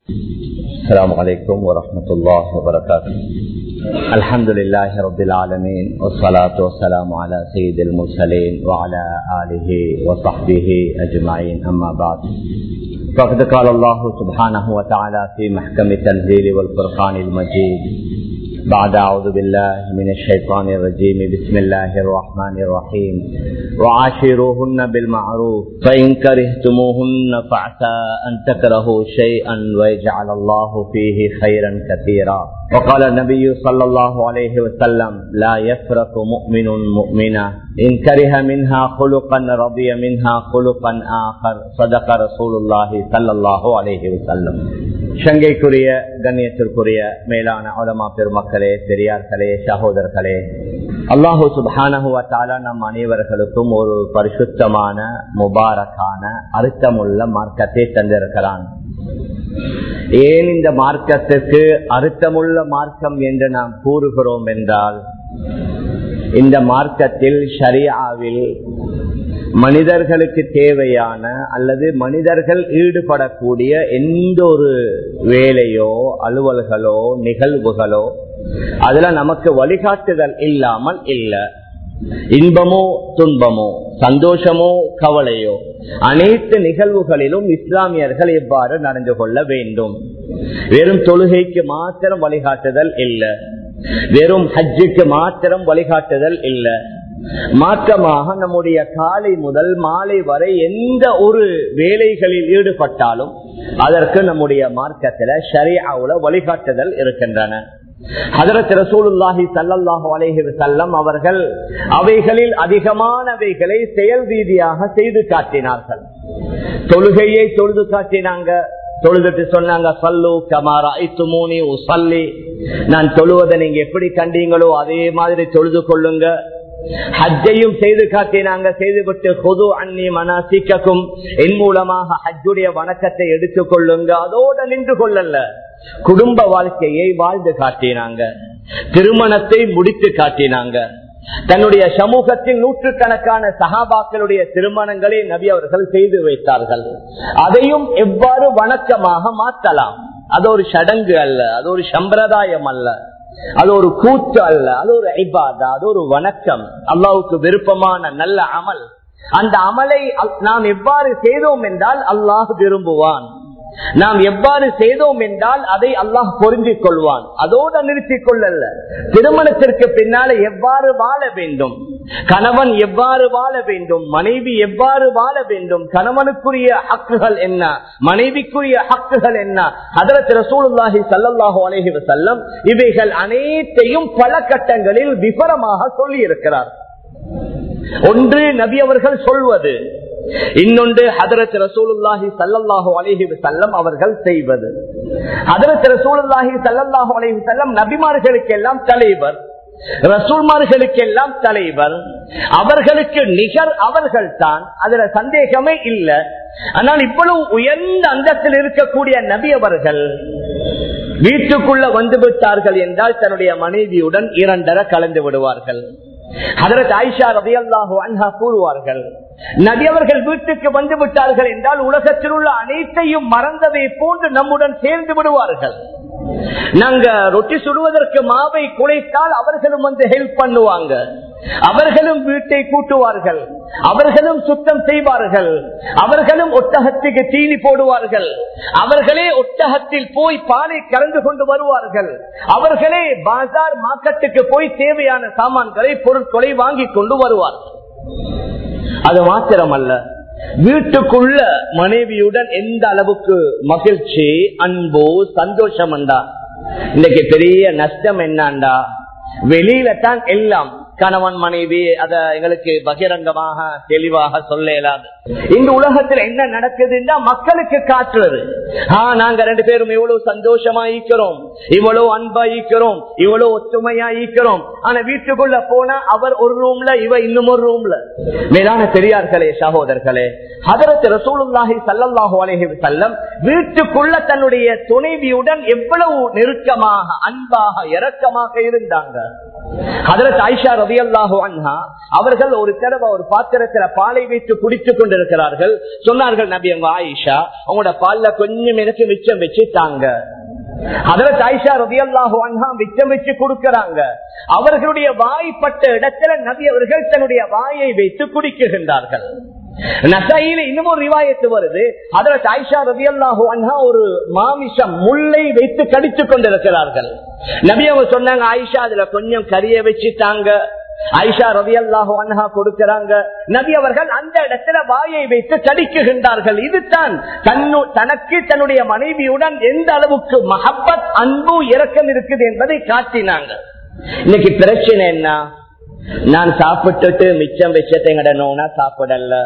السلام عليكم ورحمة الله وبركاته الحمد لله رب العالمين والصلاة والسلام على سيد المرسلين وعلى آله وصحبه أجمعين أما بعد فقد قال الله سبحانه وتعالى في محكم التنزيل والفرقان المجيد بعد أعوذ بالله من الشيطان الرجيم بسم الله الرحمن الرحيم وعاشروهن بالمعروف فإن كرهتموهن فعسى أن تكرهوا شيئا ويجعل الله فيه خيرا كثيرا وقال النبي صلى الله عليه وسلم لا يفرق مؤمن مؤمنة إن كره منها خلقا رضي منها خلقا آخر صدق رسول الله صلى الله عليه وسلم சங்கைக்குரிய கண்ணியத்திற்குரிய மேலான உலமா பெருமக்களே பெரியார்களே சகோதரர்களே அல்லாஹூ சுபானகுவத்தால நம் அனைவர்களுக்கும் ஒரு பரிசுத்தமான முபாரக்கான அர்த்தமுள்ள மார்க்கத்தை தந்திருக்கிறான் ஏன் இந்த மார்க்கத்துக்கு அர்த்தமுள்ள மார்க்கம் என்று நாம் கூறுகிறோம் என்றால் இந்த மார்க்கத்தில் ஷரியாவில் மனிதர்களுக்கு தேவையான அல்லது மனிதர்கள் ஈடுபடக்கூடிய எந்த ஒரு வேலையோ அலுவல்களோ நிகழ்வுகளோ அதுல நமக்கு வழிகாட்டுதல் இல்லாமல் இல்லை இன்பமோ துன்பமோ சந்தோஷமோ கவலையோ அனைத்து நிகழ்வுகளிலும் இஸ்லாமியர்கள் எவ்வாறு நடந்து கொள்ள வேண்டும் வெறும் தொழுகைக்கு மாத்திரம் வழிகாட்டுதல் இல்லை வெறும் ஹஜ்ஜுக்கு மாத்திரம் வழிகாட்டுதல் இல்லை மாற்றமாக நம்முடைய காலை முதல் மாலை வரை எந்த ஒரு வேலைகளில் ஈடுபட்டாலும் அதற்கு நம்முடைய மார்க்கத்தில் ஷரியாவுல வழிகாட்டுதல் இருக்கின்றன ஹதரத் ரசூலுல்லாஹி சல்லாஹூ அலேஹி வசல்லம் அவர்கள் அவைகளில் அதிகமானவைகளை செயல் ரீதியாக செய்து காட்டினார்கள் தொழுகையை தொழுது காட்டினாங்க தொழுதுட்டு சொன்னாங்க சல்லு கமாரா இத்துமூனி உசல்லி நான் தொழுவதை நீங்க எப்படி கண்டீங்களோ அதே மாதிரி தொழுது கொள்ளுங்க ஹஜ்ஜையும் செய்து காட்டினாங்க செய்துவிட்டு பொது அன்னி மனசிக்கும் என் மூலமாக ஹஜ்ஜுடைய வணக்கத்தை எடுத்துக் கொள்ளுங்க அதோட நின்று கொள்ளல குடும்ப வாழ்க்கையை வாழ்ந்து காட்டினாங்க திருமணத்தை முடித்து காட்டினாங்க தன்னுடைய சமூகத்தில் நூற்றுக்கணக்கான சகாபாக்களுடைய திருமணங்களை நபி அவர்கள் செய்து வைத்தார்கள் அதையும் எவ்வாறு வணக்கமாக மாற்றலாம் அது ஒரு சடங்கு அல்ல அது ஒரு சம்பிரதாயம் அல்ல அது ஒரு கூத்து அல்ல அது ஒரு ஐபாதா அது ஒரு வணக்கம் அல்லாவுக்கு விருப்பமான நல்ல அமல் அந்த அமலை நாம் எவ்வாறு செய்தோம் என்றால் அல்லாஹ் விரும்புவான் நாம் எவ்வாறு செய்தோம் என்றால் அதை அல்லாஹ் பொருந்திக் கொள்வான் அதோடு நிறுத்திக் கொள்ளல திருமணத்திற்கு பின்னால எவ்வாறு வாழ வேண்டும் கணவன் எவ்வாறு வாழ வேண்டும் மனைவி எவ்வாறு வாழ வேண்டும் கணவனுக்குரிய ஹக்குகள் என்ன மனைவிக்குரிய ஹக்குகள் என்ன அதற்கு ரசூலுல்லாஹி சல்லாஹூ அலஹி வசல்லம் இவைகள் அனைத்தையும் பல கட்டங்களில் விவரமாக சொல்லி இருக்கிறார் ஒன்று நபி அவர்கள் சொல்வது இன்னொன்று ஹதரத் ரசூலுல்லாஹி சல்லாஹூ அலஹி வசல்லம் அவர்கள் செய்வது ஹதரத் ரசூலுல்லாஹி சல்லாஹூ அலஹி வசல்லம் நபிமார்களுக்கு எல்லாம் தலைவர் ரசூல்மார்களுக்கு எல்லாம் தலைவர் அவர்களுக்கு நிகர் அவர்கள் தான் அதுல சந்தேகமே இல்லை ஆனால் இவ்வளவு உயர்ந்த அந்தத்தில் இருக்கக்கூடிய நபி அவர்கள் வீட்டுக்குள்ள வந்து விட்டார்கள் என்றால் தன்னுடைய மனைவியுடன் இரண்டர கலந்து விடுவார்கள் அதற்கு ஆயிஷா ரவி அல்லாஹு அன்ஹா கூறுவார்கள் நபி அவர்கள் வீட்டுக்கு வந்து விட்டார்கள் என்றால் உலகத்தில் உள்ள அனைத்தையும் மறந்ததை போன்று நம்முடன் சேர்ந்து விடுவார்கள் நாங்க ரொட்டி சுடுவதற்கு மாவை குலைத்தால் அவர்களும் வந்து ஹெல்ப் பண்ணுவாங்க அவர்களும் வீட்டை கூட்டுவார்கள் அவர்களும் சுத்தம் செய்வார்கள் அவர்களும் ஒட்டகத்துக்கு தீனி போடுவார்கள் அவர்களே ஒட்டகத்தில் போய் பாலை கலந்து கொண்டு வருவார்கள் அவர்களே பாசார் மார்க்கெட்டுக்கு போய் தேவையான சாமான்களை பொருட்களை வாங்கி கொண்டு வருவார்கள் அது மாத்திரமல்ல வீட்டுக்குள்ள மனைவியுடன் எந்த அளவுக்கு மகிழ்ச்சி அன்பு சந்தோஷம் என்றா இன்னைக்கு பெரிய நஷ்டம் என்னண்டா வெளியில தான் எல்லாம் கணவன் மனைவி அத எங்களுக்கு பகிரங்கமாக தெளிவாக சொல்ல இயலாது இந்த உலகத்துல என்ன நடக்குதுன்னா மக்களுக்கு காட்டுறது ஆஹ் நாங்க ரெண்டு பேரும் இவ்வளவு சந்தோஷமா ஈக்கிறோம் இவ்வளவு அன்பா ஈக்கிறோம் இவ்வளவு ஒத்துமையா ஈக்கிறோம் ஆனா வீட்டுக்குள்ள போனா அவர் ஒரு ரூம்ல இவ இன்னும் ஒரு ரூம்ல மேலான பெரியார்களே சகோதரர்களே அதற்கு ரசூலுல்லாஹி சல்லாஹூ அலஹி செல்லம் வீட்டுக்குள்ள தன்னுடைய துணைவியுடன் எவ்வளவு நெருக்கமாக அன்பாக இரக்கமாக இருந்தாங்க ஹதரத் ஆயிஷா ரவி அல்லாஹு அன்ஹா அவர்கள் ஒரு தடவை ஒரு பாத்திரத்துல பாலை வைத்து குடித்துக் கொண்டிருக்கிறார்கள் சொன்னார்கள் நபி அவங்க ஆயிஷா உங்களோட பால்ல கொஞ்சம் எனக்கு மிச்சம் வச்சு தாங்க அதற்கு ஆயிஷா ரவி அல்லாஹு அன்ஹா மிச்சம் வச்சு கொடுக்கிறாங்க அவர்களுடைய வாய்ப்பட்ட இடத்துல நபி அவர்கள் தன்னுடைய வாயை வைத்து குடிக்குகின்றார்கள் நசையில இன்னும் ஒரு ரிவாயத்து வருது அதற்கு ஆயிஷா ரவி அல்லாஹு அன்ஹா ஒரு மாமிசம் முல்லை வைத்து கடித்துக் கொண்டிருக்கிறார்கள் நபி அவங்க சொன்னாங்க ஆயிஷா அதுல கொஞ்சம் கறிய வச்சுட்டாங்க ஐஷா ரவி அல்லாஹு அன்ஹா கொடுக்கிறாங்க நபி அவர்கள் அந்த இடத்துல வாயை வைத்து கடிக்குகின்றார்கள் இதுதான் தன்னு தனக்கு தன்னுடைய மனைவியுடன் எந்த அளவுக்கு மஹப்பத் அன்பு இறக்கம் இருக்குது என்பதை காட்டினாங்க இன்னைக்கு பிரச்சனை என்ன நான் சாப்பிட்டுட்டு மிச்சம் வச்சதை எங்கட நோனா சாப்பிடல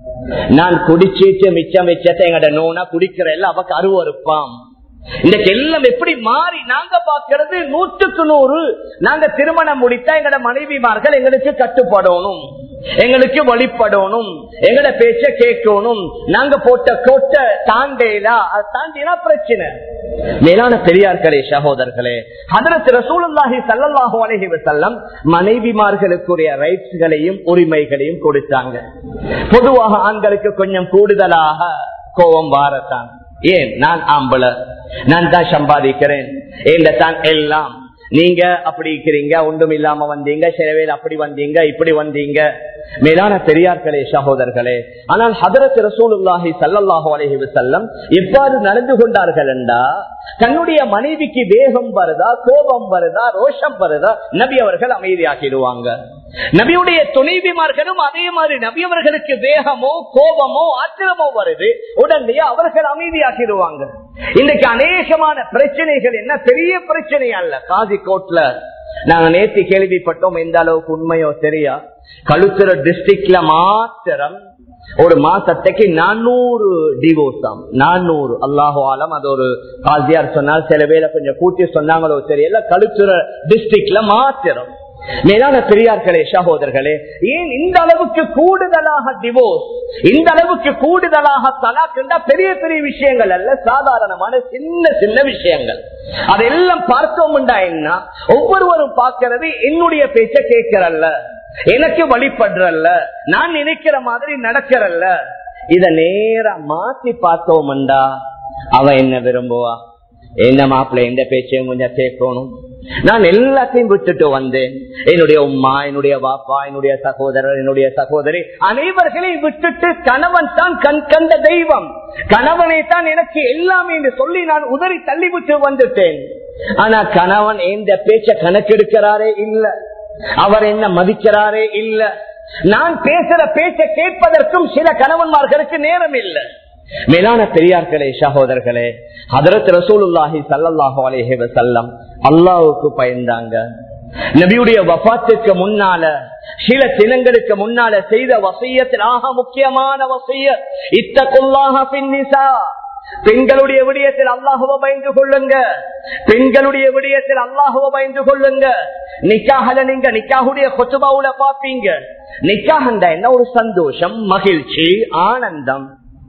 நான் குடிச்சிட்டு மிச்சம் வச்சதை எங்கட நோனா குடிக்கிறல்ல அவக்கு அருவறுப்பாம் இன்னைக்கு எல்லாம் எப்படி மாறி நாங்க பாக்குறது நூற்றுக்கு நூறு நாங்க திருமணம் முடித்தா எங்கட மனைவிமார்கள் எங்களுக்கு கட்டுப்படணும் எங்களுக்கு வழிபடணும் எங்கட பேச்ச கேட்கணும் நாங்க போட்ட கோட்டை தாண்டேலா அது தாண்டினா பிரச்சனை மேலான பெரியார்களே சகோதரர்களே அதற்கு ரசூலுல்லாஹி சல்லல்லாஹு அலைஹி வஸல்லம் மனைவிமார்களுக்குரிய ரைட்ஸ்களையும் உரிமைகளையும் கொடுத்தாங்க பொதுவாக ஆண்களுக்கு கொஞ்சம் கூடுதலாக கோபம் வாரத்தான் ஏன் நான் ஆம்பளை நான் தான் சம்பாதிக்கிறேன் ஏன் தான் எல்லாம் நீங்க அப்படி இருக்கிறீங்க ஒன்றும் இல்லாம வந்தீங்க சிலவேல் அப்படி வந்தீங்க இப்படி வந்தீங்க மேலான பெரியார்களே சகோதரர்களே ஆனால் ஹதரத் ரசூலுல்லாஹி சல்லல்லாஹு அலைஹி வஸல்லம் எவ்வாறு நடந்து கொண்டார்கள் என்றா தன்னுடைய மனைவிக்கு வேகம் வருதா கோபம் வருதா ரோஷம் வருதா நபி அவர்கள் அமைதியாக்கிடுவாங்க நபியுடைய துணைவிமார்களும் அதே மாதிரி நபி அவர்களுக்கு வேகமோ கோபமோ ஆத்திரமோ வருது உடனே அவர்கள் அமைதியாக்கிடுவாங்க இன்னைக்கு அநேகமான பிரச்சனைகள் என்ன பெரிய பிரச்சனை அல்ல காதி கோட்ல நாங்க நேற்று கேள்விப்பட்டோம் எந்த அளவுக்கு உண்மையோ தெரியா கழுத்துற டிஸ்ட்ரிக்ட்ல மாத்திரம் ஒரு மாசத்துக்கு நானூறு டிவோர்ஸ் தான் நானூறு அல்லாஹோ ஆலம் அது ஒரு காசியார் சொன்னால் சில பேரை கொஞ்சம் கூட்டி சொன்னாங்களோ தெரியல கழுத்துற டிஸ்ட்ரிக்ட்ல மாத்திரம் மேலான பெரியார்களே சகோதரர்களே ஏன் இந்த அளவுக்கு கூடுதலாக டிவோர்ஸ் இந்த அளவுக்கு கூடுதலாக தலாக்குண்டா பெரிய பெரிய விஷயங்கள் அல்ல சாதாரணமான சின்ன சின்ன விஷயங்கள் அதெல்லாம் பார்த்தோம்டா என்ன ஒவ்வொருவரும் பார்க்கிறது என்னுடைய பேச்ச கேட்கிறல்ல எனக்கு வழிபடுறல்ல நான் நினைக்கிற மாதிரி நடக்கிறல்ல இத நேரா மாத்தி பார்த்தோம்டா அவ என்ன விரும்புவா என்ன மாப்பிள்ள எந்த பேச்சையும் கொஞ்சம் கேட்கணும் நான் எல்லாத்தையும் விட்டுட்டு வந்தேன் என்னுடைய உம்மா என்னுடைய பாப்பா என்னுடைய சகோதரர் என்னுடைய சகோதரி அனைவர்களையும் விட்டுட்டு கணவன் தான் கண் கண்ட தெய்வம் கணவனை தான் எனக்கு எல்லாமே என்று சொல்லி நான் உதறி தள்ளி விட்டு வந்துட்டேன் ஆனா கணவன் எந்த பேச்ச கணக்கெடுக்கிறாரே இல்ல அவர் என்ன மதிக்கிறாரே இல்ல நான் பேசுற பேச்ச கேட்பதற்கும் சில கணவன்மார்களுக்கு நேரம் இல்லை மேலான பெரியார்களே சகோதரர்களே ஹதரத் ரசூலுல்லாஹி சல்லாஹூ அலேஹி வசல்லம் அல்லாவுக்கு பயந்தாங்க நபியுடைய வபாத்துக்கு முன்னால சில தினங்களுக்கு முன்னால செய்த வசியத்தில் ஆக முக்கியமான வசிய இத்தகுல்லாக பின்னிசா பெண்களுடைய விடயத்தில் அல்லாஹுவ பயந்து கொள்ளுங்க பெண்களுடைய விடயத்தில் அல்லாஹுவ பயந்து கொள்ளுங்க நிக்காகல நீங்க நிக்காகுடைய கொத்துபாவுல பாப்பீங்க நிக்காகண்டா என்ன ஒரு சந்தோஷம் மகிழ்ச்சி ஆனந்தம்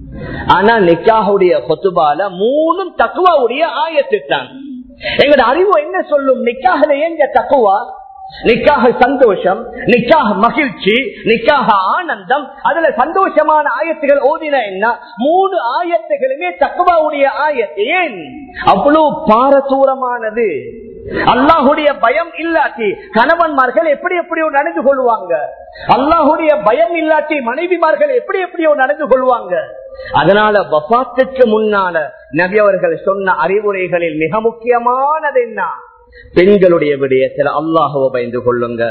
ஆனா நிக்காவுடைய கொத்துபால மூணும் தக்குவாவுடைய ஆயத்துத்தான் எங்களோட அறிவு என்ன சொல்லும் நிக்காகல எங்க தக்குவா நிக்காக சந்தோஷம் நிக்காக மகிழ்ச்சி நிக்காக ஆனந்தம் அதுல சந்தோஷமான ஆயத்துகள் ஓதின என்ன மூணு ஆயத்துகளுமே தக்குவாவுடைய ஆயத்து ஏன் அவ்வளவு பாரதூரமானது அல்லாஹுடைய பயம் இல்லாட்டி கணவன்மார்கள் எப்படி எப்படியோ நடந்து கொள்வாங்க அல்லாஹுடைய பயம் இல்லாட்டி மனைவிமார்கள் எப்படி எப்படியோ நடந்து கொள்வாங்க அதனால வபாத்துக்கு முன்னால நபி அவர்கள் சொன்ன அறிவுரைகளில் மிக முக்கியமானது என்ன பெண்களுடைய விடயத்தில் அல்லாஹுவ பயந்து கொள்ளுங்க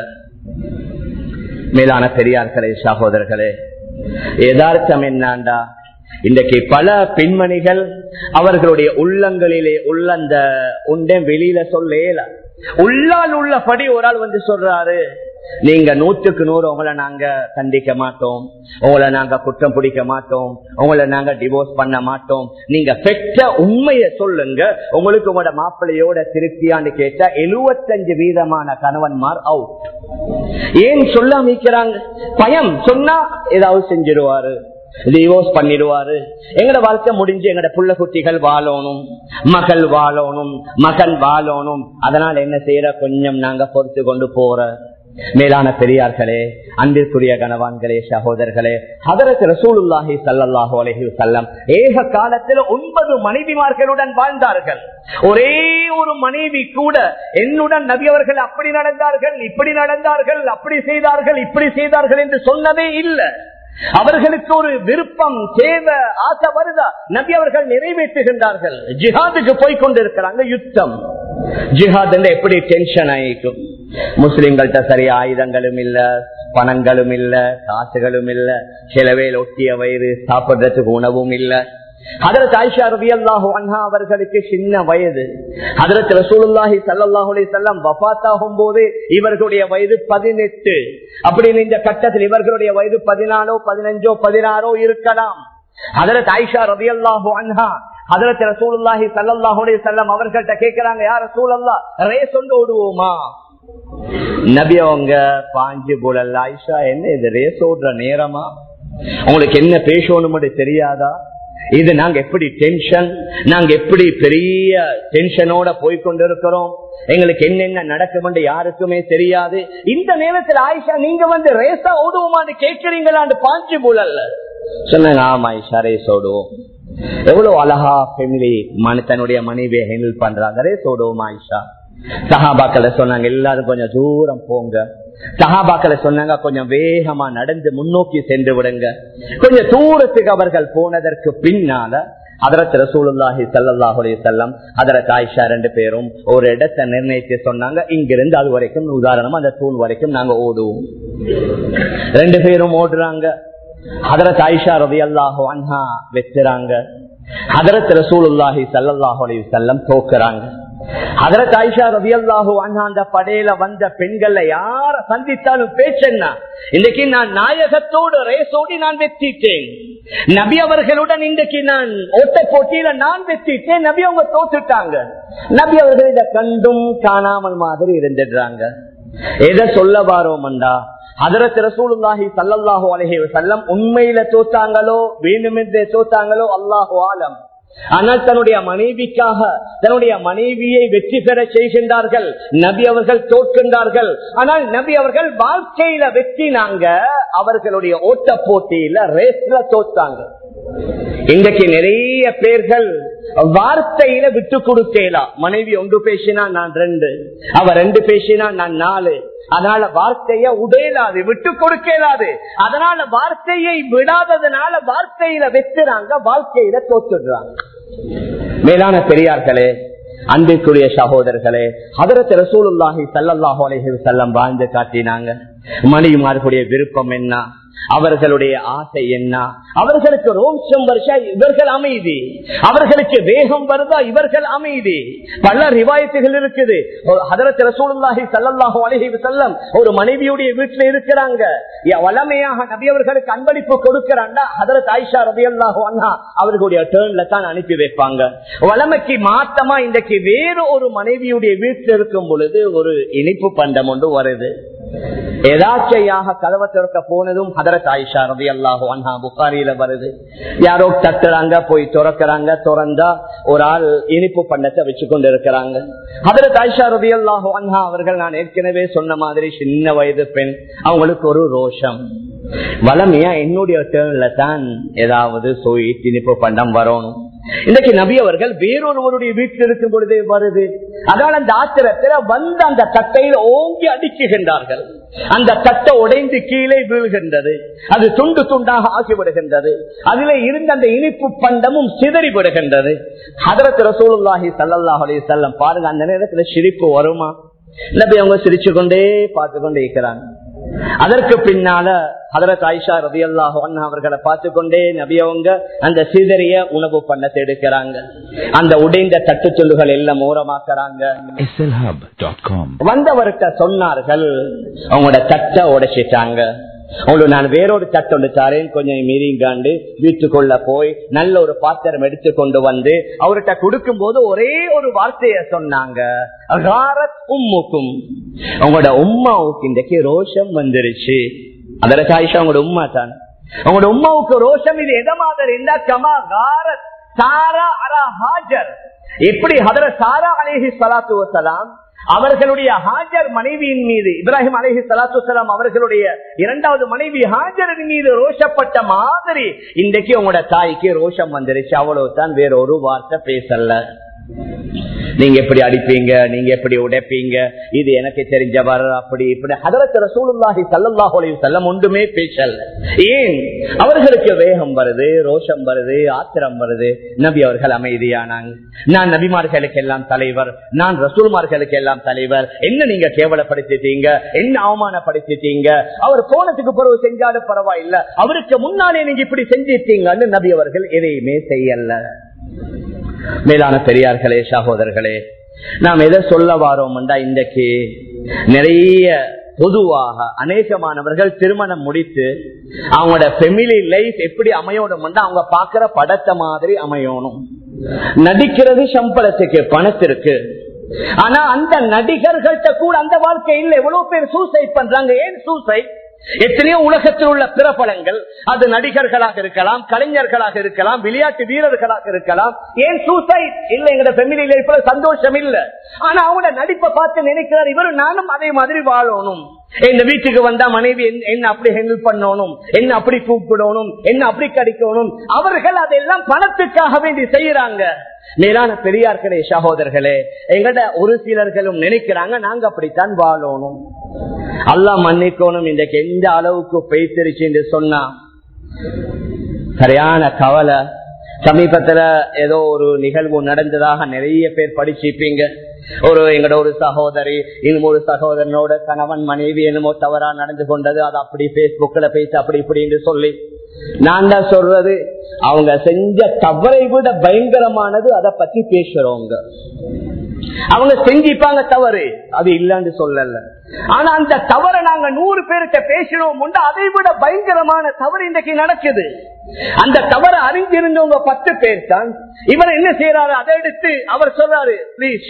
மேலான பெரியார்களே சகோதரர்களே யதார்த்தம் என்னாண்டா இன்றைக்கு பல பெண்மணிகள் அவர்களுடைய உள்ளங்களிலே உள்ள அந்த உண்டை வெளியில சொல்ல உள்ளால் உள்ளபடி ஒரு ஆள் வந்து சொல்றாரு நீங்க நூற்றுக்கு நூறு உங்களை நாங்க கண்டிக்க மாட்டோம் உங்களை நாங்க குற்றம் பிடிக்க மாட்டோம் உங்களை நாங்க டிவோர்ஸ் பண்ண மாட்டோம் நீங்க பெற்ற உண்மையை சொல்லுங்க உங்களுக்கு உங்களோட மாப்பிள்ளையோட திருப்தியான்னு கேட்டா எழுபத்தஞ்சு வீதமான கணவன்மார் அவுட் ஏன் சொல்ல அமைக்கிறாங்க பயம் சொன்னா ஏதாவது செஞ்சிருவாரு டிவோர்ஸ் பண்ணிடுவாரு எங்கட வாழ்க்கை முடிஞ்சு எங்கட புள்ள குட்டிகள் வாழணும் மகள் வாழணும் மகன் வாழணும் அதனால என்ன செய்யற கொஞ்சம் நாங்க பொறுத்து கொண்டு போற மேலான பெரியார்களே அன்பிற்குரிய கணவான்களே சகோதரர்களே ஹதரத் ரசூலுல்லாஹி சல்லாஹூ அலஹி வல்லம் ஏக காலத்தில் ஒன்பது மனைவிமார்களுடன் வாழ்ந்தார்கள் ஒரே ஒரு மனைவி கூட என்னுடன் நபி அவர்கள் அப்படி நடந்தார்கள் இப்படி நடந்தார்கள் அப்படி செய்தார்கள் இப்படி செய்தார்கள் என்று சொன்னதே இல்லை அவர்களுக்கு ஒரு விருப்பம் தேவை ஆசை வருதா நபி அவர்கள் நிறைவேற்றுகின்றார்கள் ஜிஹாதுக்கு போய் கொண்டிருக்கிறாங்க யுத்தம் ஜிஹாத் எப்படி டென்ஷன் ஆயிக்கும் முஸ்லிம்கள்ட்ட சரியா ஆயுதங்களும் இல்ல பணங்களும் இல்ல காசுகளும் இல்ல சிலவேல் ஒட்டிய வயிறு சாப்பிடுறதுக்கு உணவும் இல்ல அதற்கு ஆயிஷா ரவி அல்லாஹு அண்ணா அவர்களுக்கு சின்ன வயது அதற்கு ரசூலுல்லாஹி சல்லாஹூ செல்லம் வபாத்தாகும் போது இவர்களுடைய வயது பதினெட்டு அப்படின்னு இந்த கட்டத்தில் இவர்களுடைய வயது பதினாலோ பதினஞ்சோ பதினாறோ இருக்கலாம் அதற்கு ஆயிஷா ரவி அல்லாஹு அண்ணா அதற்கு ரசூலுல்லாஹி சல்லாஹூ செல்லம் அவர்கள்ட்ட கேட்கிறாங்க யார் ரசூலல்லா ரேஸ் ஒன்று ஓடுவோமா நபி அவங்க பாஞ்சு போல ஆயிஷா என்ன இது ரேஸ் ஓடுற நேரமா உங்களுக்கு என்ன பேசணும் தெரியாதா இது நாங்க எப்படி டென்ஷன் நாங்க எப்படி பெரிய டென்ஷனோட போய்கொண்டிருக்கிறோம் எங்களுக்கு என்னென்ன நடக்கும் யாருக்குமே தெரியாது இந்த நேரத்தில் ஆயிஷா நீங்க வந்து ரேசா ஓடுவோமான்னு கேட்கிறீங்களான்னு பாஞ்சு போலல்ல சொன்னாங்க ஆமா ஆயிஷா ரேஸ் ஓடுவோம் எவ்வளவு அழகா ஃபெமிலி தன்னுடைய மனைவியை ஹேண்டில் பண்றாங்க ரேஸ் ஓடுவோம் ஆயிஷா சஹாபாக்களை சொன்னாங்க எல்லாரும் கொஞ்சம் தூரம் போங்க சஹாபாக்களை சொன்னாங்க கொஞ்சம் வேகமா நடந்து முன்னோக்கி சென்று விடுங்க கொஞ்சம் தூரத்துக்கு அவர்கள் போனதற்கு பின்னால அதரத் ரசூலுல்லாஹி சல்லாஹுலே செல்லம் அதரத் ஆயிஷா ரெண்டு பேரும் ஒரு இடத்தை நிர்ணயித்து சொன்னாங்க இங்கிருந்து அது வரைக்கும் உதாரணம் அந்த தூண் வரைக்கும் நாங்க ஓடுவோம் ரெண்டு பேரும் ஓடுறாங்க அதரத் ஆயிஷா ரவி அல்லாஹு அன்ஹா வெச்சுறாங்க அதரத் ரசூலுல்லாஹி சல்லாஹுலே செல்லம் தோக்குறாங்க அதற்கு ஆயிஷா ரவி அல்லாஹூ அந்த படையில வந்த பெண்கள்ல யார சந்தித்தாலும் பேச்சென்ன இன்னைக்கு நான் நாயகத்தோடு ரேசோடி நான் வெற்றிட்டேன் நபி அவர்களுடன் இன்றைக்கு நான் ஓட்ட போட்டியில நான் வெற்றிட்டேன் நபி அவங்க தோத்துட்டாங்க நபி அவர்கள் இதை கண்டும் காணாமல் மாதிரி இருந்துடுறாங்க எதை சொல்ல வாரோம்டா அதரத் ரசூலுல்லாஹி சல்லல்லாஹு அலஹி வசல்லம் உண்மையில தோத்தாங்களோ வேணுமென்றே தோத்தாங்களோ அல்லாஹு ஆலம் ஆனால் தன்னுடைய மனைவிக்காக தன்னுடைய மனைவியை வெற்றி பெற செய்கின்றார்கள் நபி அவர்கள் தோற்கின்றார்கள் ஆனால் நபி அவர்கள் வாழ்க்கையில வெற்றினாங்க அவர்களுடைய ஓட்ட போட்டியில ரேஸ்ல தோத்தாங்க இன்றைக்கு நிறைய பேர்கள் வார்த்தையில விட்டு கொடுக்கலாம் மனைவி ஒன்று பேசினா நான் ரெண்டு அவ ரெண்டு பேசினா நான் நாலு அதனால வார்த்தைய உடையலாது விட்டு கொடுக்கலாது அதனால வார்த்தையை விடாததுனால வார்த்தையில வெத்துறாங்க வாழ்க்கையில தோத்துடுறாங்க மேலான பெரியார்களே அன்பிற்குரிய சகோதரர்களே அதரத்து ரசூலுல்லாஹி சல்லாஹூ அலஹி செல்லம் வாழ்ந்து காட்டினாங்க மணிமார்களுடைய விருப்பம் என்ன அவர்களுடைய ஆசை என்ன அவர்களுக்கு ரோஷம் வருஷா இவர்கள் அமைதி அவர்களுக்கு வேகம் வருதா இவர்கள் அமைதி பல ரிவாயத்துகள் இருக்குது ஹதரத் ரசூலுல்லாஹி ஸல்லல்லாஹு அலைஹி வஸல்லம் ஒரு மனைவியுடைய வீட்டுல இருக்கிறாங்க வளமையாக நபி அவர்களுக்கு அன்பளிப்பு கொடுக்கிறாண்டா ஹதரத் ஆயிஷா ரலியல்லாஹு அன்ஹா அவர்களுடைய டேர்ன்ல தான் அனுப்பி வைப்பாங்க வளமைக்கு மாத்தமா இன்றைக்கு வேறு ஒரு மனைவியுடைய வீட்டில் இருக்கும் பொழுது ஒரு இனிப்பு பண்டம் ஒன்று வருது எதாச்சையாக கதவை திறக்க போனதும் ஹதரத் ஆயிஷா ரவி அல்லாஹு அன்ஹா புகாரியில வருது யாரோ தட்டுறாங்க போய் திறக்கிறாங்க திறந்தா ஒரு ஆள் இனிப்பு பண்ணத்தை வச்சு கொண்டு இருக்கிறாங்க ஹதரத் ஆயிஷா ரவி அல்லாஹு அன்ஹா அவர்கள் நான் ஏற்கனவே சொன்ன மாதிரி சின்ன வயது பெண் அவங்களுக்கு ஒரு ரோஷம் வளமையா என்னுடைய டேர்ன்ல தான் ஏதாவது ஸ்வீட் இனிப்பு பண்டம் வரணும் இன்னைக்கு நபி அவர்கள் வேறொருவருடைய வீட்டில் இருக்கும் பொழுதே வருது அதனால அந்த ஆத்திரத்தில் வந்து அந்த தட்டையில் ஓங்கி அடிக்குகின்றார்கள் அந்த தட்டை உடைந்து கீழே வீழ்கின்றது அது துண்டு துண்டாக ஆகிவிடுகின்றது அதிலே இருந்த அந்த இனிப்பு பண்டமும் சிதறி விடுகின்றது ஹதரத் ரசூலுல்லாஹி சல்லாஹ் அலி செல்லம் பாருங்க அந்த நேரத்துல சிரிப்பு வருமா நபி அவங்க சிரிச்சு கொண்டே பார்த்து கொண்டே இருக்கிறாங்க அதற்கு பின்னால ஹதரத் ஆயிஷா ரவி அல்லாஹ் அவர்களை பார்த்து கொண்டே நபியவங்க அந்த சிதறிய உணவு பண்ணத்தை எடுக்கிறாங்க அந்த உடைந்த தட்டு சொல்லுகள் எல்லாம் ஓரமாக்குறாங்க slhub.com வந்தவர்கிட்ட சொன்னார்கள் அவங்களோட தட்டை உடைச்சிட்டாங்க உங்களுக்கு நான் வேறொரு தட்டு ஒன்று தாரேன் கொஞ்சம் மீறிங்காண்டு வீட்டுக்குள்ள போய் நல்ல ஒரு பாத்திரம் எடுத்து கொண்டு வந்து அவர்கிட்ட கொடுக்கும் போது ஒரே ஒரு வார்த்தைய சொன்னாங்க "அகாரத் உம்முக்கும் உங்களோட உம்மாவுக்கு இன்றைக்கு ரோஷம் வந்துருச்சு அதற்கு ஆயிஷா உங்களோட உம்மா தான் உங்களோட உமாவுக்கு ரோஷம் இது எத மாதிரி இருந்தா கமா கார சாரா அரா ஹாஜர் எப்படி ஹதர சாரா அலேஹி சலாத்து வசலாம் அவர்களுடைய ஹாஜர் மனைவியின் மீது இப்ராஹிம் அலேஹி சலாத்து வசலாம் அவர்களுடைய இரண்டாவது மனைவி ஹாஜரின் மீது ரோஷப்பட்ட மாதிரி இன்றைக்கு உங்களோட தாய்க்கு ரோஷம் வந்துருச்சு அவ்வளவுதான் வேற ஒரு வார்த்தை பேசல நீங்க எப்படி அடிப்பீங்க நீங்க எப்படி உடைப்பீங்க இது எனக்கு தெரிஞ்சவர் அப்படி இப்படி ஹதரத் ரசூலுல்லாஹி ஸல்லல்லாஹு அலைஹி வஸல்லம் ஒன்றுமே பேசல ஏன் அவர்களுக்கு வேகம் வருது ரோஷம் வருது ஆத்திரம் வருது நபி அவர்கள் அமைதியானாங்க நான் நபிமார்களுக்கு எல்லாம் தலைவர் நான் ரசூல்மார்களுக்கு எல்லாம் தலைவர் என்ன நீங்க கேவலப்படுத்திட்டீங்க என்ன அவமானப்படுத்திட்டீங்க அவர் போனதுக்கு பிறகு செஞ்சாலும் பரவாயில்ல அவருக்கு முன்னாலே நீங்க இப்படி செஞ்சிட்டீங்கன்னு நபி அவர்கள் எதையுமே செய்யல மேலான பெரியார்களே சகோதரர்களே நாம் எதை சொல்ல வாரோம்டா இன்றைக்கு நிறைய பொதுவாக அநேகமானவர்கள் திருமணம் முடித்து அவங்களோட ஃபெமிலி லைஃப் எப்படி அமையணும் அவங்க பாக்குற படத்தை மாதிரி அமையணும் நடிக்கிறது சம்பளத்துக்கு பணத்திற்கு ஆனா அந்த நடிகர்கள்ட்ட கூட அந்த வாழ்க்கை இல்லை எவ்வளவு பேர் சூசைட் பண்றாங்க ஏன் சூசைட் எத்தனையோ உலகத்தில் உள்ள பிறப்பலங்கள் அது நடிகர்களாக இருக்கலாம் கலைஞர்களாக இருக்கலாம் விளையாட்டு வீரர்களாக இருக்கலாம் ஏன் சூசைட் இல்ல எங்க ஃபெமிலி லைஃப்ல சந்தோஷம் இல்ல ஆனா அவங்க நடிப்பை பார்த்து நினைக்கிறார் இவரும் நானும் அதே மாதிரி வாழணும் எங்க வீட்டுக்கு வந்தா மனைவி என்ன அப்படி ஹேண்டில் பண்ணணும் என்ன அப்படி கூப்பிடணும் என்ன அப்படி கடிக்கணும் அவர்கள் அதெல்லாம் பணத்துக்காக வேண்டி செய்யறாங்க மேலான பெரியார்களே சகோதரர்களே எங்கட ஒரு சிலர்களும் நினைக்கிறாங்க நாங்க அப்படித்தான் வாழணும் அல்லா மன்னிக்கணும் இன்றைக்கு எந்த அளவுக்கு பெய்திருச்சு என்று சொன்னா சரியான கவலை சமீபத்துல ஏதோ ஒரு நிகழ்வு நடந்ததாக நிறைய பேர் படிச்சிருப்பீங்க ஒரு எங்கட ஒரு சகோதரி இன்னும் ஒரு சகோதரனோட கணவன் மனைவி என்னமோ தவறா நடந்து கொண்டது அது அப்படி பேஸ்புக்ல பேசி அப்படி இப்படின்னு சொல்லி நான் தான் சொல்றது அவங்க செஞ்ச தவறை விட பயங்கரமானது அதை பத்தி பேசுறவங்க அவங்க செஞ்சிப்பாங்க தவறு அது இல்லன்னு சொல்லல ஆனா அந்த தவறை நாங்க நூறு பேருக்க பேசினோம் உண்டு அதை விட பயங்கரமான தவறு இன்றைக்கு நடக்குது அந்த தவறு அறிஞ்சிருந்தவங்க பத்து பேர் தான் இவர் என்ன செய்யறாரு அதை எடுத்து அவர் சொல்றாரு பிளீஸ்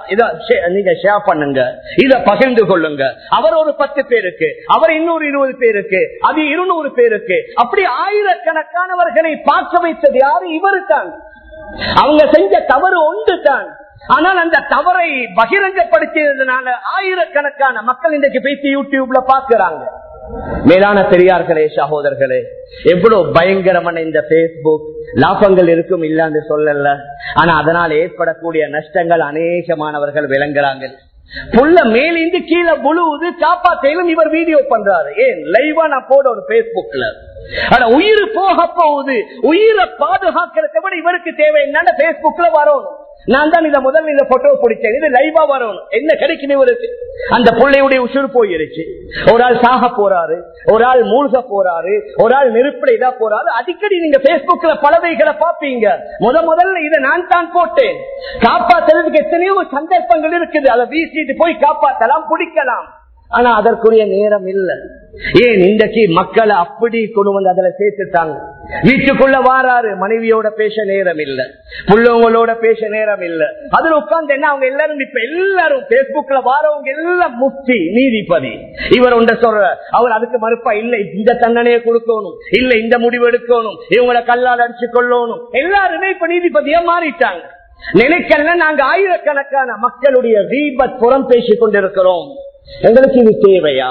நீங்க ஷேர் பண்ணுங்க இத பகிர்ந்து கொள்ளுங்க அவர் ஒரு பத்து பேருக்கு அவர் இன்னொரு இருபது பேருக்கு அது இருநூறு பேருக்கு அப்படி ஆயிரக்கணக்கானவர்களை பார்க்க வைத்தது யாரு இவரு தான் அவங்க செஞ்ச தவறு ஒன்று தான் ஆனால் அந்த தவறை பகிரங்கப்படுத்தியதுனால ஆயிரக்கணக்கான மக்கள் இன்றைக்கு பேசி யூடியூப்ல பாக்குறாங்க மேலான பெரியார்களே சகோதரர்களே எவ்வளவு பயங்கரமான இந்த பேஸ்புக் லாபங்கள் இருக்கும் இல்லான்னு சொல்லல ஆனா அதனால் ஏற்படக்கூடிய நஷ்டங்கள் அநேகமானவர்கள் விளங்குறாங்க புள்ள மேலிருந்து கீழே முழுவது காப்பாத்தையிலும் இவர் வீடியோ பண்றாரு ஏன் லைவா நான் போட ஒரு பேஸ்புக்ல ஆனா உயிர் போக போகுது உயிரை பாதுகாக்கிறத விட இவருக்கு தேவை என்னன்னு பேஸ்புக்ல வரணும் நான் தான் இதை முதல்ல இந்த போட்டோ பிடிச்சேன் இது லைவா வரணும் என்ன கிடைக்கும் இவருக்கு அந்த பிள்ளையுடைய உசுறு போயிருச்சு ஒரு ஆள் சாக போறாரு ஒரு ஆள் மூழ்க போறாரு ஒரு ஆள் நெருப்பிட இதா போறாரு அடிக்கடி நீங்க பேஸ்புக்ல பலவைகளை பாப்பீங்க முத முதல்ல இதை நான் தான் போட்டேன் காப்பாத்துறதுக்கு எத்தனையோ சந்தர்ப்பங்கள் இருக்குது அதை வீசிட்டு போய் காப்பாத்தலாம் பிடிக்கலாம் ஆனா அதற்குரிய நேரம் இல்ல ஏன் இன்றைக்கு மக்களை அப்படி கொண்டு வந்து அதுல சேர்த்துட்டாங்க வீட்டுக்குள்ள வாராரு மனைவியோட பேச நேரம் இல்ல புள்ளவங்களோட பேச நேரம் இல்ல அதுல உட்கார்ந்து என்ன அவங்க எல்லாரும் இப்ப எல்லாரும் பேஸ்புக்ல வாரவங்க எல்லாம் முக்தி நீதிபதி இவர் ஒன்ற சொல்ற அவர் அதுக்கு மறுப்பா இல்ல இந்த தண்டனையை கொடுக்கணும் இல்ல இந்த முடிவு எடுக்கணும் இவங்களை கல்லால் அடிச்சு கொள்ளணும் எல்லாருமே இப்ப நீதிபதியா மாறிட்டாங்க நினைக்கல நாங்க ஆயிரக்கணக்கான மக்களுடைய தீபத் புறம் பேசிக் கொண்டிருக்கிறோம் எங்களுக்கு இது தேவையா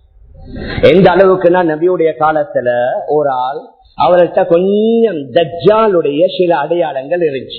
எந்த அளவுக்குன்னா நபியுடைய காலத்துல ஒரு ஆள் அவர்கிட்ட கொஞ்சம் தஜ்ஜாலுடைய சில அடையாளங்கள் இருந்துச்சு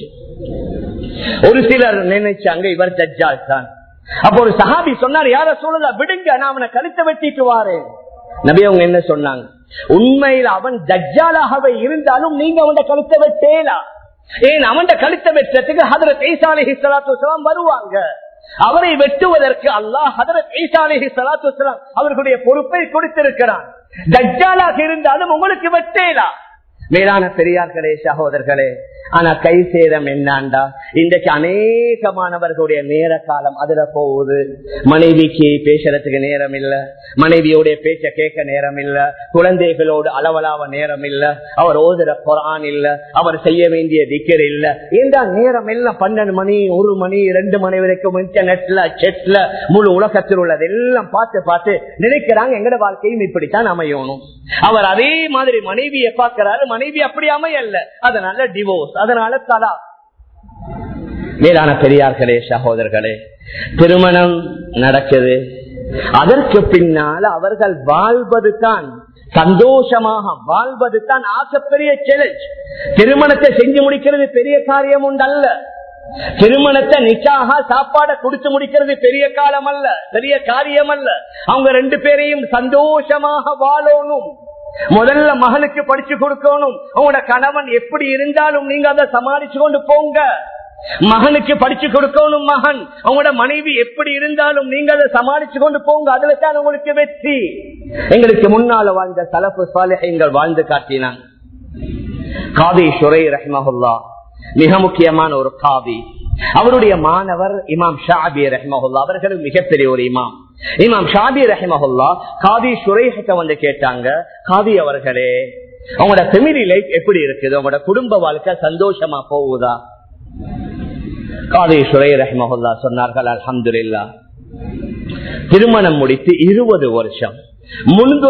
ஒரு சிலர் நினைச்சாங்க இவர் தஜ்ஜால் தான் அப்ப ஒரு சஹாபி சொன்னார் யார சொல்லுதா விடுங்க நான் அவனை கழுத்தை வெட்டிட்டு வாரேன் நபி அவங்க என்ன சொன்னாங்க உண்மையில் அவன் தஜ்ஜாலாகவே இருந்தாலும் நீங்க அவன் கழுத்தை வெட்டேலா ஏன் அவன் கழுத்தை வெட்டுறதுக்கு ஹதரத் ஈசா அலி சலாத்து வருவாங்க அவரை வெட்டுவதற்கு அல்லாஹ் ஹதரத் ஈசா அலி சலாத்து அவர்களுடைய பொறுப்பை கொடுத்திருக்கிறான் தஜ்ஜாலாக இருந்தாலும் உங்களுக்கு வெட்டேலா மேலான பெரியார்களே சகோதரர்களே ஆனா கை சேதம் என்னாண்டா இன்றைக்கு அநேகமானவர்களுடைய நேர காலம் அதுல போகுது மனைவிக்கு பேசுறதுக்கு நேரம் இல்ல மனைவியோடைய பேச்ச கேட்க நேரம் இல்ல குழந்தைகளோடு அளவலாவ நேரம் இல்ல அவர் ஓதுற குரான் இல்ல அவர் செய்ய வேண்டிய திக்கர் இல்ல இந்த நேரம் எல்லாம் பன்னெண்டு மணி ஒரு மணி ரெண்டு மணி வரைக்கும் இன்டர்நெட்ல செட்ல முழு உலகத்தில் உள்ளது எல்லாம் பார்த்து பார்த்து நினைக்கிறாங்க எங்கட வாழ்க்கையும் இப்படித்தான் அமையணும் அவர் அதே மாதிரி மனைவியை பார்க்கிறாரு மனைவி அப்படி அமையல்ல அதனால டிவோர்ஸ் அதனால தலா மேலான பெரியார்களே சகோதரர்களே திருமணம் நடக்குது அதற்கு பின்னால் அவர்கள் வாழ்வது தான் சந்தோஷமாக வாழ்வது தான் ஆசைப்பெரிய சேலஞ்ச் திருமணத்தை செஞ்சு முடிக்கிறது பெரிய காரியம் உண்டல்ல திருமணத்தை நிச்சாக சாப்பாடை குடிச்சு முடிக்கிறது பெரிய காலம் அல்ல பெரிய காரியம் அல்ல அவங்க ரெண்டு பேரையும் சந்தோஷமாக வாழணும் முதல்ல மகனுக்கு படிச்சு கொடுக்கணும் உங்களோட கணவன் எப்படி இருந்தாலும் நீங்க அதை சமாளிச்சு கொண்டு போங்க மகனுக்கு படிச்சு கொடுக்கணும் மகன் அவங்களோட மனைவி எப்படி இருந்தாலும் நீங்க அதை சமாளிச்சு கொண்டு போங்க அதுல தான் உங்களுக்கு வெற்றி எங்களுக்கு முன்னால வாழ்ந்த சலப்பு சாலைகள் வாழ்ந்து காட்டினாங்க காதி சுரை ரஹ்மஹுல்லா மிக முக்கியமான ஒரு காதி அவருடைய மாணவர் இமாம் ஷாபி ரஹ்மஹுல்லா அவர்களும் மிகப்பெரிய ஒரு இமாம் இமாம் ஷாபி ரஹ்மஹுல்லா காதி சுரேஹத்தை வந்து கேட்டாங்க காதி அவர்களே அவங்களோட ஃபெமிலி லைஃப் எப்படி இருக்குது அவங்களோட குடும்ப வாழ்க்கை சந்தோஷமா போகுதா காதி சுரை ரஹ்மஹுல்லா சொன்னார்கள் அலமதுல்லா திருமணம் முடித்து இருபது வருஷம் முன்பு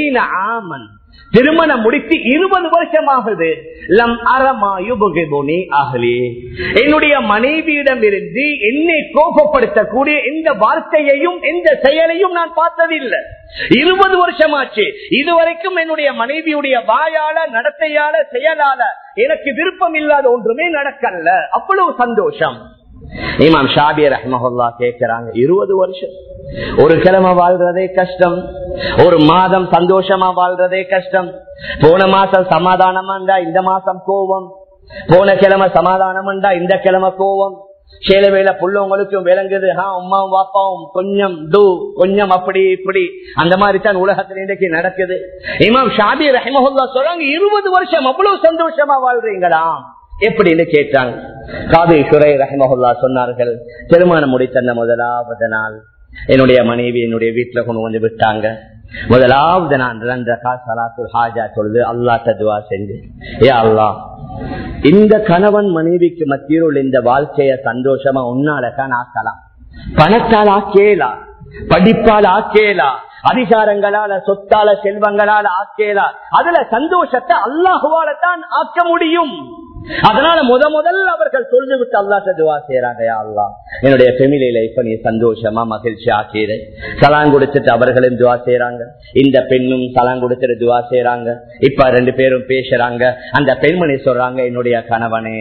ஆமன் திருமணம் முடித்து இருபது வருஷமாகுது லம் அரமாயுபுகிபுனி அகலி என்னுடைய மனைவியிடம் இருந்து என்னை கோபப்படுத்தக்கூடிய எந்த வார்த்தையையும் எந்த செயலையும் நான் பார்த்ததில்லை இருபது வருஷமாச்சு இதுவரைக்கும் என்னுடைய மனைவியுடைய வாயால நடத்தையால செயலால எனக்கு விருப்பம் இல்லாத ஒன்றுமே நடக்கல அவ்வளவு சந்தோஷம் இமாம் ஷாபி ரஹ்மஹுல்லா கேட்கிறாங்க இருபது வருஷம் ஒரு கிழமை வாழ்றதே கஷ்டம் ஒரு மாதம் சந்தோஷமா வாழ்றதே கஷ்டம் போன மாசம் சமாதானமா இருந்தா இந்த மாசம் கோவம் போன கிழமை சமாதானம்டா இந்த கிழமை கோவம் சேல வேலை புள்ளவங்களுக்கும் விளங்குது அம்மாவும் வாப்பாவும் கொஞ்சம் டூ கொஞ்சம் அப்படி இப்படி அந்த மாதிரி தான் உலகத்துல இன்றைக்கு நடக்குது இமாம் ஷாபி ரஹ்மஹுல்லா சொல்றாங்க இருபது வருஷம் அவ்வளவு சந்தோஷமா வாழ்றீங்களா எப்படின்னு கேட்டாங்க காதி சுரை ரஹமஹுல்லா சொன்னார்கள் திருமணம் முடித்த முதலாவது நாள் என்னுடைய மனைவி என்னுடைய வீட்டுல கொண்டு வந்து விட்டாங்க முதலாவது நான் ரெண்டு காசலாத்துல் ஹாஜா தொழுது அல்லாட்ட துவா செஞ்சு ஏ அல்லா இந்த கணவன் மனைவிக்கு மத்தியில் உள்ள இந்த வாழ்க்கைய சந்தோஷமா உன்னாலதான் ஆக்கலாம் பணத்தால் ஆக்கேலா படிப்பால் ஆக்கேலா அதிகாரங்களால சொத்தால செல்வங்களால ஆக்கேலா அதுல சந்தோஷத்தை அல்லாஹுவால தான் ஆக்க முடியும் அதனால முத முதல்ல அவர்கள் சொல்லி விட்டு அல்லாட்ட துவா செய்யறாங்க அல்லா என்னுடைய ஃபெமிலி லைஃப் நீ சந்தோஷமா மகிழ்ச்சி ஆக்கிடு சலான் கொடுத்துட்டு அவர்களும் துவா செய்யறாங்க இந்த பெண்ணும் சலான் கொடுத்துட்டு துவா செய்யறாங்க இப்ப ரெண்டு பேரும் பேசுறாங்க அந்த பெண்மணி சொல்றாங்க என்னுடைய கணவனே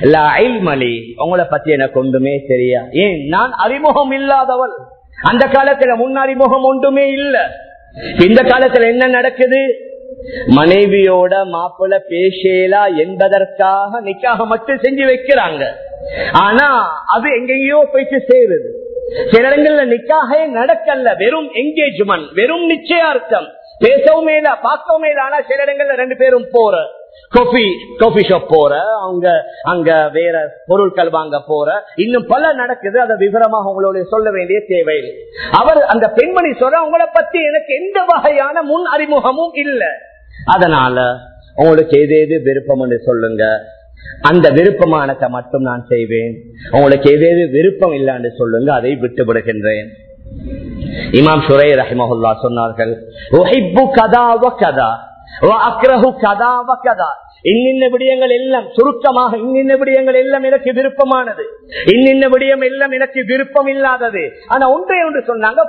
மலி உங்களை பத்தி எனக்கு ஒன்றுமே தெரியா ஏன் நான் அறிமுகம் இல்லாதவள் அந்த காலத்துல முன் அறிமுகம் ஒன்றுமே இல்ல இந்த காலத்துல என்ன நடக்குது மனைவியோட மாப்பிள்ள பேசலா என்பதற்காக நிக்காக மட்டும் செஞ்சு வைக்கிறாங்க ஆனா அது எங்கெங்கயோ போயிட்டு சேருது சில இடங்கள்ல நிக்காக நடக்கல வெறும் என்கேஜ்மெண்ட் வெறும் நிச்சயார்த்தம் பேசவும் மேல பார்க்கவும் மேல ஆனா சில இடங்கள்ல ரெண்டு பேரும் போற காஃபி காஃபி ஷாப் போற அவங்க அங்க வேற பொருட்கள் வாங்க போற இன்னும் பல நடக்குது அதை விவரமாக உங்களோட சொல்ல வேண்டிய தேவை அவர் அந்த பெண்மணி சொல்ற உங்களை பத்தி எனக்கு எந்த வகையான முன் அறிமுகமும் இல்லை அதனால உங்களுக்கு எது எது விருப்பம் என்று சொல்லுங்க அந்த விருப்பமானதை மட்டும் நான் செய்வேன் உங்களுக்கு எது எது விருப்பம் இல்லைன்னு சொல்லுங்க அதை விட்டு விடுகின்றேன் இமாம் சுரை ரஹிமஹுல்லா சொன்னார்கள் கதா கதா கதா இன்னின்ன விடயங்கள் எல்லாம் சுருக்கமாக இன்னின்ன விடயங்கள் எல்லாம் எனக்கு விருப்பமானது இன்னின்ன விடயம் எல்லாம் எனக்கு விருப்பம் இல்லாதது ஆனா ஒன்றை ஒன்று சொன்னாங்க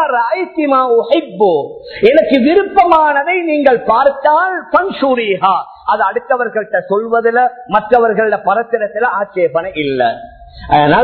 எனக்கு விருப்பமானதை நீங்கள் பார்த்தால் பன்சூரிஹா அது அடுத்தவர்கள்ட்ட சொல்வதில் மற்றவர்கள பரத்திரத்துல ஆட்சேபனை இல்லை அதனால்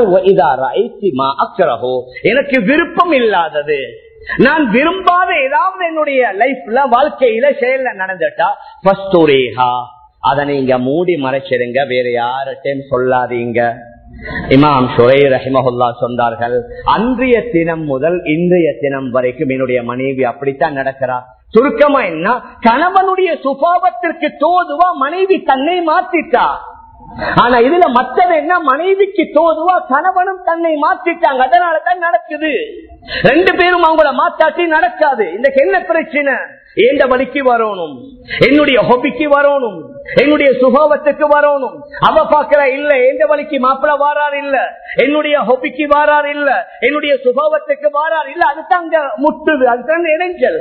எனக்கு விருப்பம் இல்லாதது நான் விரும்பாத ஏதாவது என்னுடைய லைஃப்ல வாழ்க்கையில செயல்ல நடந்துட்டா அதை நீங்க மூடி மறைச்சிருங்க வேற யார்கிட்டையும் சொல்லாதீங்க இமாம் ஷுரை ரஹிமஹுல்லா சொன்னார்கள் அன்றைய தினம் முதல் இன்றைய தினம் வரைக்கும் என்னுடைய மனைவி அப்படித்தான் நடக்கிறா சுருக்கமா என்ன கணவனுடைய சுபாவத்திற்கு தோதுவா மனைவி தன்னை மாத்திட்டா ஆனா இதுல மத்தது என்ன மனைவிக்கு தோதுவா கணவனும் தன்னை மாற்றிட்டாங்க அதனால தான் நடக்குது ரெண்டு பேரும் அவங்கள மாத்தாட்டி நடக்காது இந்த என்ன பிரச்சனை எந்த வழிக்கு வரணும் என்னுடைய ஹொபிக்கு வரணும் என்னுடைய சுபாவத்துக்கு வரணும் அவ பாக்கல இல்ல எந்த வழிக்கு மாப்பிள வாரார் இல்ல என்னுடைய ஹொபிக்கு வாரார் இல்ல என்னுடைய சுபாவத்துக்கு வாரார் இல்ல அதுதான் அங்க முட்டுது அதுதான் இடைஞ்சல்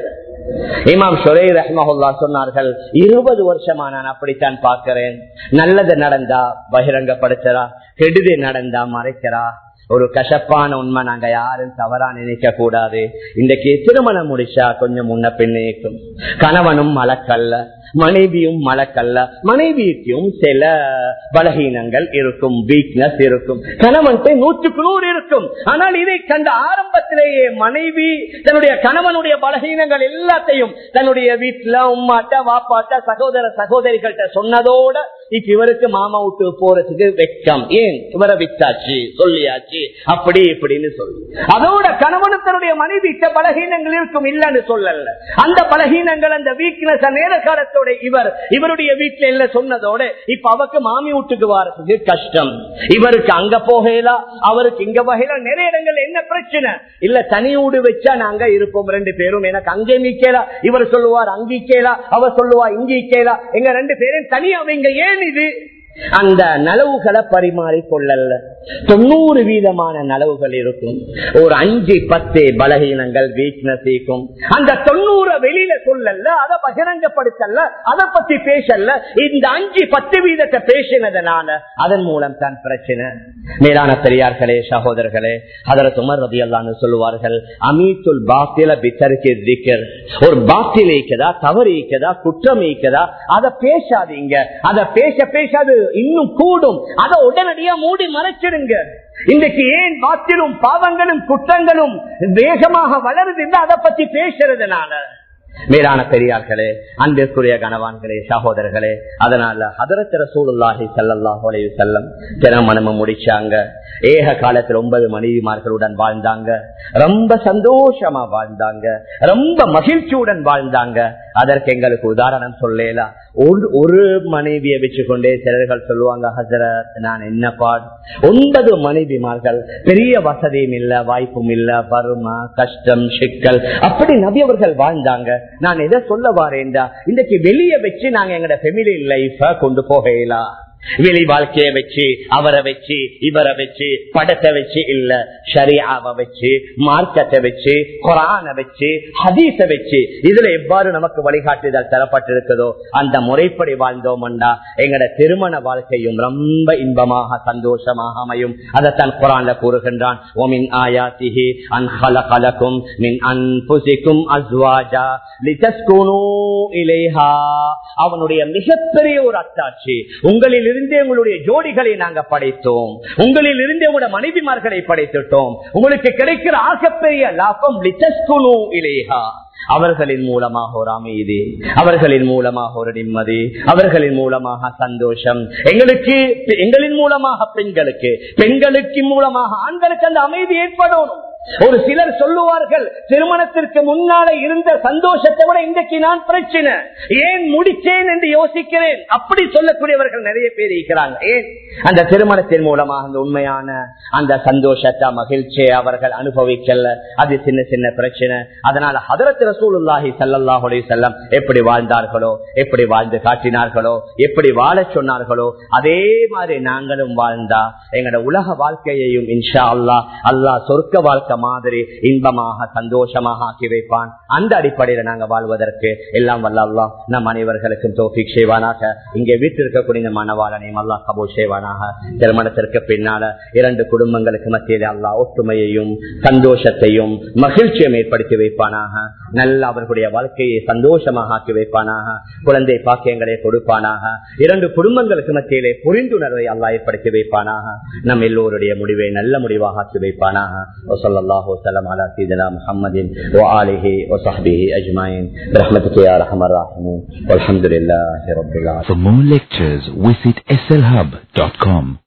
இமாம் ஷொரை ரஹ்மஹுல்லா சொன்னார்கள் இருபது வருஷமா நான் அப்படித்தான் பார்க்கிறேன் நல்லது நடந்தா பகிரங்கப்படுத்துறா கெடுதி நடந்தா மறைக்கிறா ஒரு கசப்பான உண்மை நாங்க யாரும் தவறா நினைக்க கூடாது இன்றைக்கு திருமணம் முடிச்சா கொஞ்சம் முன்ன பின்னேக்கும் கணவனும் மலக்கல்ல மனைவியும் மலக்கல்ல மனைவிக்கும் சில பலகீனங்கள் இருக்கும் வீக்னஸ் இருக்கும் கணவன் நூற்றுக்கு நூறு இருக்கும் ஆனால் இதை கண்ட ஆரம்பத்திலேயே மனைவி தன்னுடைய கணவனுடைய பலகீனங்கள் எல்லாத்தையும் தன்னுடைய வீட்டுல உம்மாட்ட வாப்பாட்ட சகோதர சகோதரிகள்கிட்ட சொன்னதோட இப்ப இவருக்கு மாமா விட்டு போறதுக்கு வெக்கம் ஏன் இவரை வித்தாச்சு சொல்லியாச்சு அப்படி இப்படின்னு சொல்லு அதோட கணவனு தன்னுடைய மனைவி பலகீனங்கள் இருக்கும் இல்லன்னு சொல்லல அந்த பலகீனங்கள் அந்த வீக்னஸ் நேர காலத்தோட இவர் இவருடைய வீட்டுல இல்ல சொன்னதோட இப்ப அவருக்கு மாமி வீட்டுக்கு வாரத்துக்கு கஷ்டம் இவருக்கு அங்க போகலாம் அவருக்கு இங்க வகையில நிறைய இடங்கள் என்ன பிரச்சனை இல்ல தனி வீடு வச்சா நாங்க இருப்போம் ரெண்டு பேரும் எனக்கு அங்கே நீக்கலா இவர் சொல்லுவார் அங்கிக்கலா அவர் சொல்லுவா இங்கிக்கலா எங்க ரெண்டு பேரும் தனியா அவங்க ஏன் இது அந்த நலவுகளை பரிமாறி கொள்ளல தொண்ணூறு வீதமான நலவுகள் இருக்கும் ஒரு அஞ்சு பத்து பலகீனங்கள் வீக்னஸ் இருக்கும் அந்த தொண்ணூறு வெளியில சொல்லல அதை பகிரங்கப்படுத்தல அதை பத்தி பேசல இந்த அஞ்சு பத்து வீதத்தை பேசினதுனால அதன் மூலம் தான் பிரச்சனை மேலான பெரியார்களே சகோதரர்களே அதர சுமர் ரதி அல்லான்னு சொல்லுவார்கள் அமீத்துல் பாத்தில பித்தருக்கு திக்கர் ஒரு பாத்தில் ஈக்கதா தவறு ஈக்கதா குற்றம் ஈக்கதா அதை பேசாதீங்க அதை பேச பேசாது இன்னும் கூடும் அதை உடனடியா மூடி மறைச்சிடுங்க இன்றைக்கு ஏன் பாத்திலும் பாவங்களும் குற்றங்களும் வேகமாக வளருது அதை பத்தி பேசுறதுனால மேலான பெரியார்களே அன்பிற்குரிய கணவான்களே சகோதரர்களே அதனால ஹதரத்திர சூழலாகி செல்லல்லாஹு செல்லம் திருமணமும் முடிச்சாங்க ஏக காலத்தில் ஒன்பது மனைவிமார்களுடன் வாழ்ந்தாங்க ரொம்ப சந்தோஷமா வாழ்ந்தாங்க ரொம்ப மகிழ்ச்சியுடன் வாழ்ந்தாங்க அதற்கு எங்களுக்கு உதாரணம் சொல்லலாம் ஒரு மனைவியை வச்சுக்கொண்டே சிலர்கள் சொல்லுவாங்க ஹசரத் நான் என்ன பாட் ஒன்பது மனைவிமார்கள் பெரிய வசதியும் இல்ல வாய்ப்பும் இல்ல வறுமை கஷ்டம் சிக்கல் அப்படி நபி அவர்கள் வாழ்ந்தாங்க நான் எதை சொல்ல வாரேன்டா இன்றைக்கு வெளியே வச்சு நாங்க எங்களோட ஃபெமிலி லைஃப கொண்டு போகலாம் வெளி வாழ்க்கைய வச்சு அவரை வச்சு இவரை வச்சு படத்தை வச்சு இல்ல ஷரியாவை வச்சு மார்க்கத்தை வச்சு குரான வச்சு ஹதீஸ வச்சு இதுல எவ்வாறு நமக்கு வழிகாட்டுதல் தரப்பட்டிருக்குதோ அந்த முறைப்படி வாழ்ந்தோம்டா எங்கட திருமண வாழ்க்கையும் ரொம்ப இன்பமாக சந்தோஷமாக அமையும் அதைத்தான் குரான்ல கூறுகின்றான் ஓமின் ஆயாத்திஹி அன் ஹலகலக்கும் மின் அன்புசிக்கும் அஸ்வாஜா லிதஸ்குனு இலைஹா அவனுடைய மிகப்பெரிய ஒரு அத்தாட்சி உங்களில் இருந்தே உங்களுடைய ஜோடிகளை நாங்க படைத்தோம் உங்களில் இருந்தே உங்களுடைய மனைவிமார்களை படைத்துட்டோம் உங்களுக்கு கிடைக்கிற ஆகப்பெரிய லாபம் லிதஸ்குனு இலேஹா அவர்களின் மூலமாக ஒரு அமைதி அவர்களின் மூலமாக ஒரு நிம்மதி அவர்களின் மூலமாக சந்தோஷம் எங்களுக்கு எங்களின் மூலமாக பெண்களுக்கு பெண்களுக்கு மூலமாக ஆண்களுக்கு அந்த அமைதி ஏற்படணும் ஒரு சிலர் சொல்லுவார்கள் திருமணத்திற்கு முன்னால இருந்த சந்தோஷத்தை விட இன்றைக்கு நான் பிரச்சனை ஏன் முடிச்சேன் என்று யோசிக்கிறேன் அப்படி சொல்லக்கூடியவர்கள் நிறைய பேர் இருக்கிறாங்க ஏன் அந்த திருமணத்தின் மூலமாக அந்த உண்மையான அந்த சந்தோஷத்தை மகிழ்ச்சியை அவர்கள் அனுபவிக்கல அது சின்ன சின்ன பிரச்சனை அதனால ஹதரத் ரசூலுல்லாஹி சல்லாஹுடைய செல்லம் எப்படி வாழ்ந்தார்களோ எப்படி வாழ்ந்து காட்டினார்களோ எப்படி வாழ சொன்னார்களோ அதே மாதிரி நாங்களும் வாழ்ந்தா எங்களோட உலக வாழ்க்கையையும் இன்ஷா அல்லா அல்லா சொர்க்க வாழ்க்கை மாதிரி இன்பமாக சந்தோஷமாக ஆக்கி வைப்பான் அந்த அடிப்படையில நாங்க வாழ்வதற்கு எல்லாம் வல்ல அல்லா நம் அனைவர்களுக்கும் தோஃபிக் செய்வானாக இங்கே வீட்டிருக்கக்கூடிய மனவாளனையும் அல்லா கபூல் செய்வானாக திருமணத்திற்கு பின்னால இரண்டு குடும்பங்களுக்கு மத்தியில் அல்லா ஒற்றுமையையும் சந்தோஷத்தையும் மகிழ்ச்சியும் ஏற்படுத்தி வைப்பானாக நல்ல அவர்களுடைய வாழ்க்கையை சந்தோஷமாக ஆக்கி வைப்பானாக குழந்தை பாக்கியங்களை கொடுப்பானாக இரண்டு குடும்பங்களுக்கு மத்தியிலே புரிந்துணர்வை அல்லா ஏற்படுத்தி வைப்பானாக நம் எல்லோருடைய முடிவை நல்ல முடிவாக ஆக்கி வைப்பானாக الله وسلم على سيدنا محمد وآله وصحبه أجمعين برحمتك يا رحم الراحمين والحمد لله رب العالمين For more lectures, visit slhub.com.